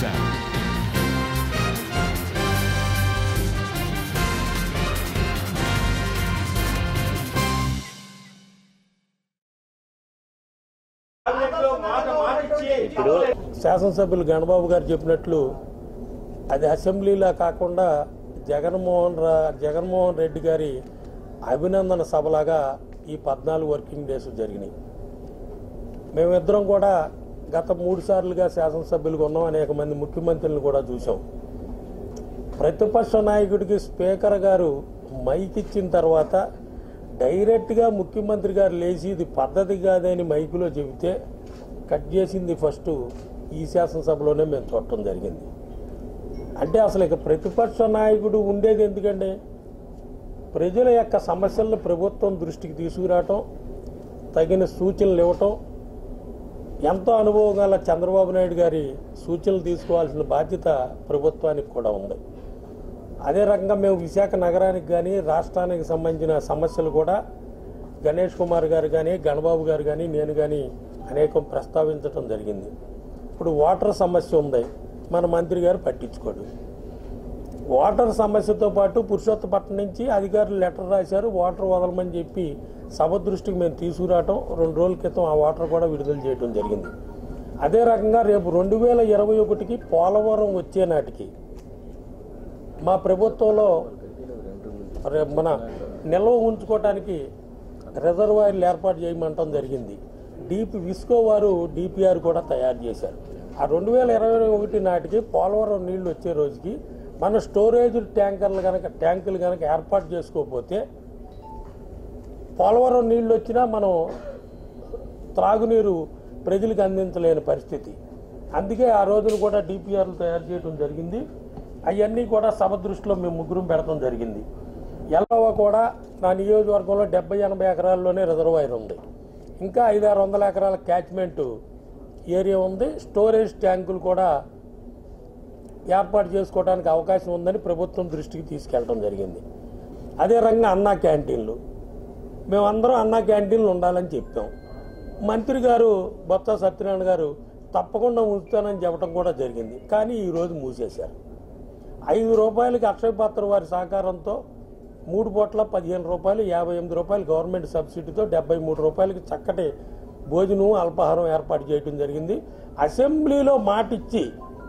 Sound. ఇప్పుడు శాసనసభ్యులు గణబాబు గారు చెప్పినట్లు అది అసెంబ్లీలా కాకుండా జగన్మోహన్ రా జగన్మోహన్ రెడ్డి గారి అభినందన సభలాగా ఈ పద్నాలుగు వర్కింగ్ డేస్ జరిగినాయి మేమిద్దరం కూడా గత మూడు సార్లుగా శాసనసభ్యులుగా ఉన్నాం అనేక మంది ముఖ్యమంత్రులను కూడా చూసాం ప్రతిపక్ష నాయకుడికి స్పీకర్ గారు మైక్ ఇచ్చిన తర్వాత డైరెక్ట్గా ముఖ్యమంత్రి గారు లేచి ఇది పద్ధతి కాదని మైకులో చెబితే కట్ చేసింది ఫస్ట్ ఈ శాసనసభలోనే మేము చూడటం జరిగింది అంటే అసలు ఇక ప్రతిపక్ష నాయకుడు ఉండేది ఎందుకండి ప్రజల యొక్క సమస్యలను ప్రభుత్వం దృష్టికి తీసుకురావటం తగిన సూచనలు ఇవ్వటం ఎంతో అనుభవం గల చంద్రబాబు నాయుడు గారి సూచనలు తీసుకోవాల్సిన బాధ్యత ప్రభుత్వానికి కూడా ఉంది అదే రకంగా మేము విశాఖ నగరానికి కానీ రాష్ట్రానికి సంబంధించిన సమస్యలు కూడా గణేష్ కుమార్ గారు కానీ గణబాబు గారు కానీ నేను కానీ అనేకం ప్రస్తావించడం జరిగింది ఇప్పుడు వాటర్ సమస్య ఉంది మన మంత్రి గారు పట్టించుకోడు వాటర్ సమస్యతో పాటు పురుషోత్తపట్నం నుంచి అధికారులు లెటర్ రాశారు వాటర్ వదలమని చెప్పి సభ దృష్టికి మేము తీసుకురావటం రెండు రోజుల క్రితం ఆ వాటర్ కూడా విడుదల చేయడం జరిగింది అదే రకంగా రేపు రెండు వేల ఇరవై ఒకటికి పోలవరం వచ్చే నాటికి మా ప్రభుత్వంలో రే- మన నిల్వ ఉంచుకోవటానికి రిజర్వాయర్లు ఏర్పాటు చేయమంటం జరిగింది డీపీ విస్కో వారు డిపిఆర్ కూడా తయారు చేశారు ఆ రెండు వేల ఇరవై ఒకటి నాటికి పోలవరం నీళ్లు వచ్చే రోజుకి మన స్టోరేజ్ ట్యాంకర్లు కనుక ట్యాంకులు కనుక ఏర్పాటు చేసుకోకపోతే పోలవరం నీళ్లు వచ్చినా మనం త్రాగునీరు ప్రజలకు అందించలేని పరిస్థితి అందుకే ఆ రోజున కూడా డిపిఆర్లు తయారు చేయడం జరిగింది అవన్నీ కూడా సభ దృష్టిలో మేము ముగ్గురం పెడతాం జరిగింది ఎల్లవ కూడా నా నియోజకవర్గంలో డెబ్బై ఎనభై ఎకరాల్లోనే రిజర్వాయర్ ఉంది ఇంకా ఐదారు వందల ఎకరాల క్యాచ్మెంట్ ఏరియా ఉంది స్టోరేజ్ ట్యాంకులు కూడా ఏర్పాటు చేసుకోవడానికి అవకాశం ఉందని ప్రభుత్వం దృష్టికి తీసుకెళ్ళడం జరిగింది అదే రకంగా అన్నా క్యాంటీన్లు మేమందరం అన్నా క్యాంటీన్లు ఉండాలని చెప్పాం మంత్రి గారు బొత్స సత్యనారాయణ గారు తప్పకుండా ఉంచుతానని చెప్పడం కూడా జరిగింది కానీ ఈరోజు మూసేశారు ఐదు రూపాయలకి అక్షయ పాత్ర వారి సహకారంతో మూడు పూట్ల పదిహేను రూపాయలు యాభై ఎనిమిది రూపాయలు గవర్నమెంట్ సబ్సిడీతో డెబ్బై మూడు రూపాయలకి చక్కటి భోజనం అల్పాహారం ఏర్పాటు చేయడం జరిగింది అసెంబ్లీలో మాటిచ్చి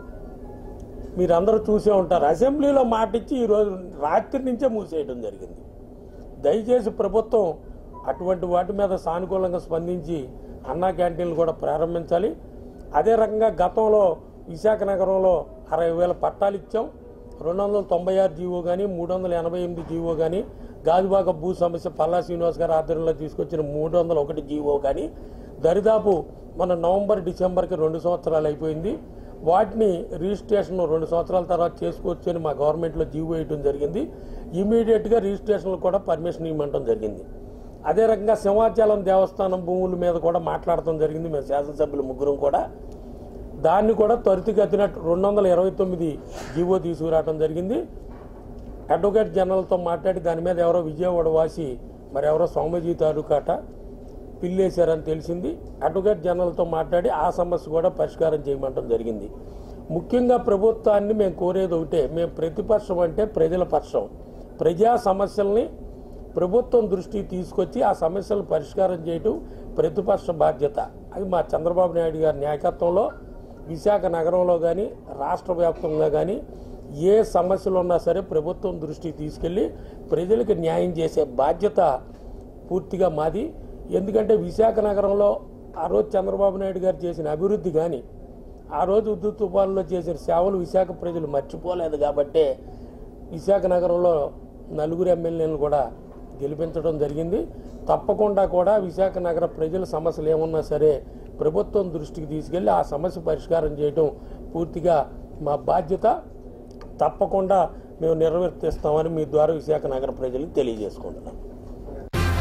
మీరందరూ చూసే ఉంటారు అసెంబ్లీలో మాటిచ్చి ఈరోజు రాత్రి నుంచే మూసేయడం జరిగింది దయచేసి ప్రభుత్వం అటువంటి వాటి మీద సానుకూలంగా స్పందించి అన్నా క్యాంటీన్లు కూడా ప్రారంభించాలి అదే రకంగా గతంలో విశాఖ నగరంలో అరవై వేల పట్టాలు ఇచ్చాం రెండు వందల తొంభై ఆరు జీవో కానీ మూడు వందల ఎనభై ఎనిమిది జీవో కానీ గాజుబాక భూ సమస్య పల్లా శ్రీనివాస్ గారి ఆధ్వర్యంలో తీసుకొచ్చిన మూడు వందల ఒకటి జీవో కానీ దరిదాపు మన నవంబర్ డిసెంబర్కి రెండు సంవత్సరాలు అయిపోయింది వాటిని రిజిస్ట్రేషన్ రెండు సంవత్సరాల తర్వాత చేసుకోవచ్చు అని మా గవర్నమెంట్లో జీవో వేయడం జరిగింది ఇమీడియట్గా రిజిస్ట్రేషన్లు కూడా పర్మిషన్ ఇవ్వమంటం జరిగింది అదే రకంగా సింహాచలం దేవస్థానం భూముల మీద కూడా మాట్లాడటం జరిగింది మేము శాసనసభ్యులు ముగ్గురం కూడా దాన్ని కూడా త్వరితగతిన రెండు వందల ఇరవై తొమ్మిది జీవో తీసుకురావడం జరిగింది అడ్వకేట్ జనరల్తో మాట్లాడి దాని మీద ఎవరో విజయవాడ వాసి మరి ఎవరో సౌమ్యజీ తాలూకాట పిల్లేశారని తెలిసింది అడ్వకేట్ జనరల్తో మాట్లాడి ఆ సమస్య కూడా పరిష్కారం చేయమంటం జరిగింది ముఖ్యంగా ప్రభుత్వాన్ని మేము కోరేది ఒకటే మేము ప్రతిపక్షం అంటే ప్రజల పక్షం ప్రజా సమస్యల్ని ప్రభుత్వం దృష్టికి తీసుకొచ్చి ఆ సమస్యలను పరిష్కారం చేయటం ప్రతిపక్ష బాధ్యత అది మా చంద్రబాబు నాయుడు గారి నాయకత్వంలో విశాఖ నగరంలో కానీ రాష్ట్ర వ్యాప్తంగా కానీ ఏ సమస్యలు ఉన్నా సరే ప్రభుత్వం దృష్టికి తీసుకెళ్ళి ప్రజలకు న్యాయం చేసే బాధ్యత పూర్తిగా మాది ఎందుకంటే విశాఖ నగరంలో ఆ రోజు చంద్రబాబు నాయుడు గారు చేసిన అభివృద్ధి కానీ ఆ రోజు ఉద్దు తుఫాన్లో చేసిన సేవలు విశాఖ ప్రజలు మర్చిపోలేదు కాబట్టే విశాఖ నగరంలో నలుగురు ఎమ్మెల్యేలను కూడా గెలిపించడం జరిగింది తప్పకుండా కూడా విశాఖ నగర ప్రజల సమస్యలు ఏమున్నా సరే ప్రభుత్వం దృష్టికి తీసుకెళ్లి ఆ సమస్య పరిష్కారం చేయడం పూర్తిగా మా బాధ్యత తప్పకుండా మేము నిర్వర్తిస్తామని మీ ద్వారా విశాఖ నగర ప్రజలకు తెలియజేసుకుంటున్నాం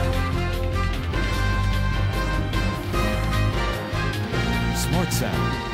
Smart Sound.